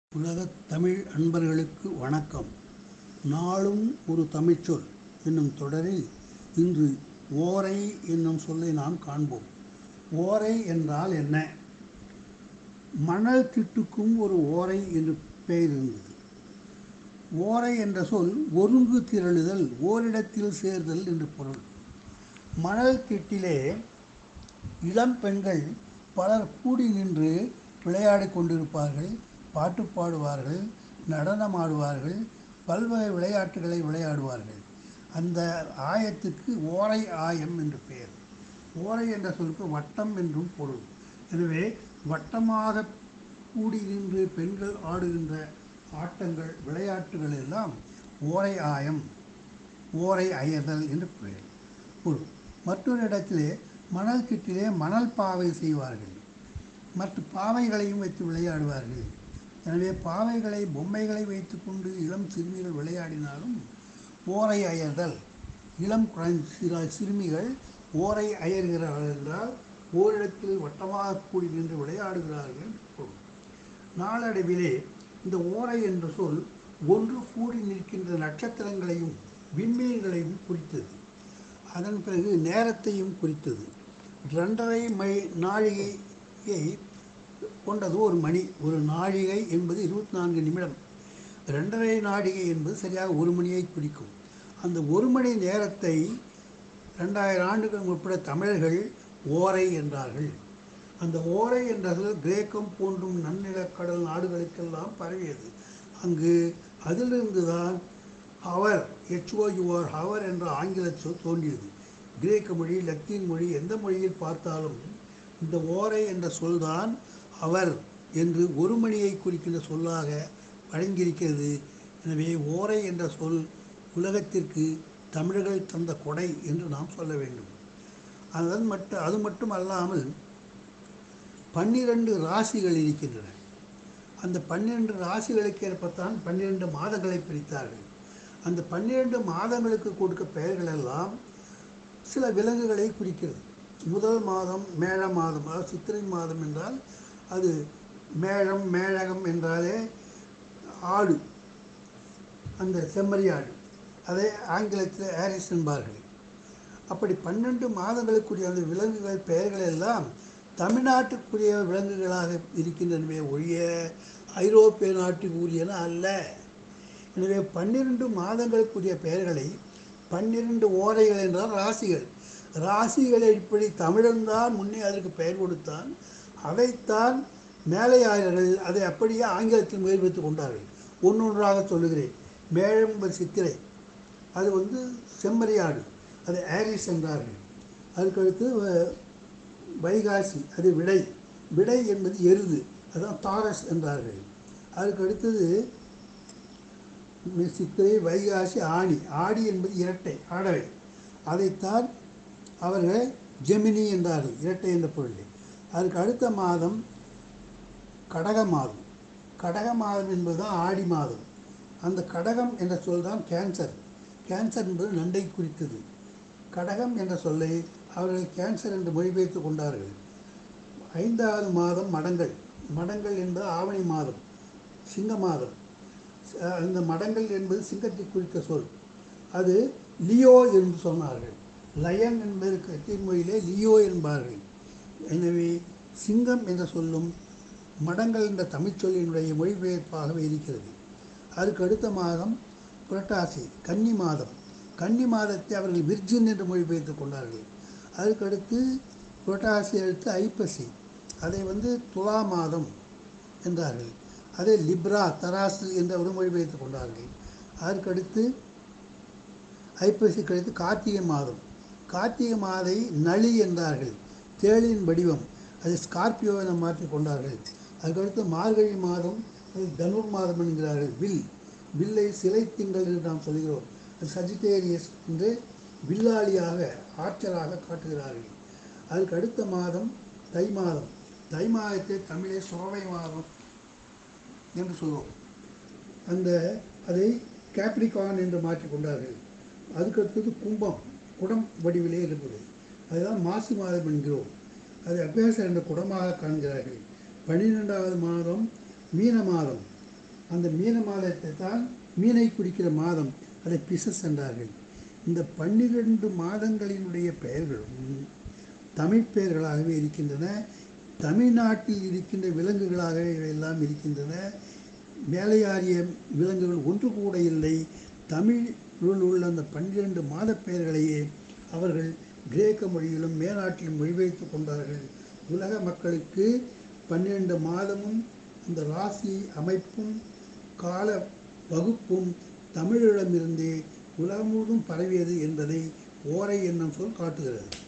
உலகத் தமிழ் அன்பர்களுக்கு வணக்கம் நாளும் ஒரு தமிழ்ச்சொல் என்னும் தொடரில் இன்று ஓரை என்னும் சொல்லை நாம் காண்போம் ஓரை என்றால் என்ன மணல் திட்டுக்கும் ஒரு ஓரை என்று பெயர் இருந்தது ஓரை என்ற சொல் ஒருங்கு திரளுதல் ஓரிடத்தில் சேர்தல் என்று பொருள் மணல் திட்டிலே இளம் பெண்கள் பலர் கூடி நின்று விளையாடிக் கொண்டிருப்பார்கள் பாட்டு பாடுவார்கள் நடனமாடுவார்கள் பல்வகை விளையாட்டுகளை விளையாடுவார்கள் அந்த ஆயத்துக்கு ஓரை ஆயம் என்று பெயர் ஓரை என்ற சொல்லுக்கு வட்டம் என்றும் பொருள் எனவே வட்டமாக கூடி நின்று பெண்கள் ஆடுகின்ற ஆட்டங்கள் விளையாட்டுகள் எல்லாம் ஓரை ஆயம் ஓரை அயர்தல் என்று பெயர் பொருள் மற்றொரு இடத்திலே மணல் கிட்டிலே மணல் பாவை செய்வார்கள் மற்ற பாவைகளையும் வைத்து விளையாடுவார்கள் எனவே பாவைகளை பொம்மைகளை வைத்துக்கொண்டு இளம் சிறுமிகள் விளையாடினாலும் ஓரை அயர்தல் இளம் குழந்தை சிற சிறுமிகள் ஓரை அயர்கிறார்கள் என்றால் ஓரிடத்தில் வட்டமாக கூடி நின்று விளையாடுகிறார்கள் என்று பொருள் நாளடைவிலே இந்த ஓரை என்ற சொல் ஒன்று கூடி நிற்கின்ற நட்சத்திரங்களையும் விண்மீன்களையும் குறித்தது அதன் பிறகு நேரத்தையும் குறித்தது ரெண்டரை மை நாழிகையை கொண்டது ஒரு மணி ஒரு நாழிகை என்பது இருபத்தி நான்கு நிமிடம் ரெண்டரை நாழிகை என்பது சரியாக ஒரு மணியை குறிக்கும் அந்த ஒரு மணி நேரத்தை ரெண்டாயிரம் ஆண்டுகள் முற்பட தமிழர்கள் ஓரை என்றார்கள் அந்த ஓரை என்ற சொல் கிரேக்கம் போன்றும் நன்னிலக்கடல் நாடுகளுக்கெல்லாம் பரவியது அங்கு அதிலிருந்து தான் ஹவர் ஹெச்ஓயுஆர் ஹவர் என்ற ஆங்கில சொல் தோன்றியது கிரேக்க மொழி லத்தீன் மொழி எந்த மொழியில் பார்த்தாலும் இந்த ஓரை என்ற சொல்தான் அவர் என்று ஒரு மணியை குறிக்கின்ற சொல்லாக வழங்கியிருக்கிறது எனவே ஓரை என்ற சொல் உலகத்திற்கு தமிழர்கள் தந்த கொடை என்று நாம் சொல்ல வேண்டும் அதன் மட்டும் அது மட்டும் அல்லாமல் பன்னிரண்டு ராசிகள் இருக்கின்றன அந்த பன்னிரண்டு ராசிகளுக்கு ஏற்பத்தான் பன்னிரண்டு மாதங்களை பிரித்தார்கள் அந்த பன்னிரண்டு மாதங்களுக்கு கொடுக்க பெயர்கள் எல்லாம் சில விலங்குகளை குறிக்கிறது முதல் மாதம் மேழ மாதம் அதாவது சித்திரை மாதம் என்றால் அது மேளம் மேழகம் என்றாலே ஆடு அந்த செம்மறி ஆடு அதை ஆங்கிலத்தில் ஆரிஸ் என்பார்கள் அப்படி பன்னெண்டு மாதங்களுக்குரிய அந்த விலங்குகள் பெயர்கள் எல்லாம் தமிழ்நாட்டுக்குரிய விலங்குகளாக இருக்கின்றனவே ஒழிய ஐரோப்பிய நாட்டுக்கு உரியன அல்ல எனவே பன்னிரண்டு மாதங்களுக்குரிய பெயர்களை பன்னிரண்டு ஓரைகள் என்றால் ராசிகள் ராசிகளை இப்படி தமிழன்தான் முன்னே அதற்கு பெயர் கொடுத்தான் அதைத்தான் மேலையாளர்கள் அதை அப்படியே ஆங்கிலத்தில் முயற்சித்து கொண்டார்கள் ஒன்றொன்றாக சொல்லுகிறேன் மேழம்பர் சித்திரை அது வந்து செம்மறியாடு அது ஆரிஸ் என்றார்கள் அதுக்கடுத்து வைகாசி அது விடை விடை என்பது எருது அதுதான் தாரஸ் என்றார்கள் அதுக்கு அடுத்தது சித்திரை வைகாசி ஆணி ஆடி என்பது இரட்டை ஆடவை அதைத்தான் அவர்கள் ஜெமினி என்றார்கள் இரட்டை என்ற பொருள் அதுக்கு அடுத்த மாதம் கடக மாதம் கடக மாதம் என்பது தான் ஆடி மாதம் அந்த கடகம் என்ற சொல் தான் கேன்சர் கேன்சர் என்பது நண்டை குறித்தது கடகம் என்ற சொல்லை அவர்கள் கேன்சர் என்று மொழிபெயர்த்து கொண்டார்கள் ஐந்தாவது மாதம் மடங்கள் மடங்கள் என்பது ஆவணி மாதம் சிங்க மாதம் அந்த மடங்கள் என்பது சிங்கத்தை குறித்த சொல் அது லியோ என்று சொன்னார்கள் லயன் என்பதற்கு லத்தீன் மொழியிலே லியோ என்பார்கள் எனவே சிங்கம் என்ற சொல்லும் மடங்கள் என்ற தமிழ்ச்சொல்லினுடைய மொழிபெயர்ப்பாகவே இருக்கிறது அதுக்கு அடுத்த மாதம் புரட்டாசி கன்னி மாதம் கன்னி மாதத்தை அவர்கள் விர்ஜின் என்று மொழிபெயர்த்து கொண்டார்கள் அதுக்கடுத்து புரட்டாசி அடுத்து ஐப்பசி அதை வந்து துலா மாதம் என்றார்கள் அதை லிப்ரா தராசு என்ற ஒரு மொழிபெயர்த்து கொண்டார்கள் அதற்கடுத்து ஐப்பசி கழித்து கார்த்திகை மாதம் கார்த்திகை மாதை நளி என்றார்கள் தேளின் வடிவம் அது ஸ்கார்பியோ என மாற்றி கொண்டார்கள் அதுக்கடுத்து மார்கழி மாதம் அது தனுர் மாதம் என்கிறார்கள் வில் வில்லை சிலை திங்கள் என்று நாம் சொல்கிறோம் அது சஜிடேரியஸ் என்று வில்லாளியாக ஆற்றலாக காட்டுகிறார்கள் அதுக்கு அடுத்த மாதம் தை மாதம் தை மாதத்தை தமிழே சோவை மாதம் என்று சொல்லுவோம் அந்த அதை கேப்ரிகான் என்று மாற்றி கொண்டார்கள் அதுக்கடுத்தது கும்பம் குடம் வடிவிலே இருப்பது அதுதான் மாசி மாதம் என்கிறோம் அது அபியாசம் என்ற குடமாக காண்கிறார்கள் பன்னிரெண்டாவது மாதம் மீன மாதம் அந்த மீன மாதத்தை தான் மீனை குறிக்கிற மாதம் அதை பிசஸ் என்றார்கள் இந்த பன்னிரண்டு மாதங்களினுடைய பெயர்களும் தமிழ் பெயர்களாகவே இருக்கின்றன தமிழ்நாட்டில் இருக்கின்ற விலங்குகளாகவே இவையெல்லாம் இருக்கின்றன வேலையாறிய விலங்குகள் ஒன்று கூட இல்லை தமிழில் உள்ள அந்த பன்னிரண்டு மாத பெயர்களையே அவர்கள் கிரேக்க மொழியிலும் மேநாட்டிலும் மொழிபெயர்த்து கொண்டார்கள் உலக மக்களுக்கு பன்னிரண்டு மாதமும் அந்த ராசி அமைப்பும் கால வகுப்பும் தமிழிடமிருந்தே உலகம் முழுவதும் பரவியது என்பதை ஓரை என்னும் சொல் காட்டுகிறது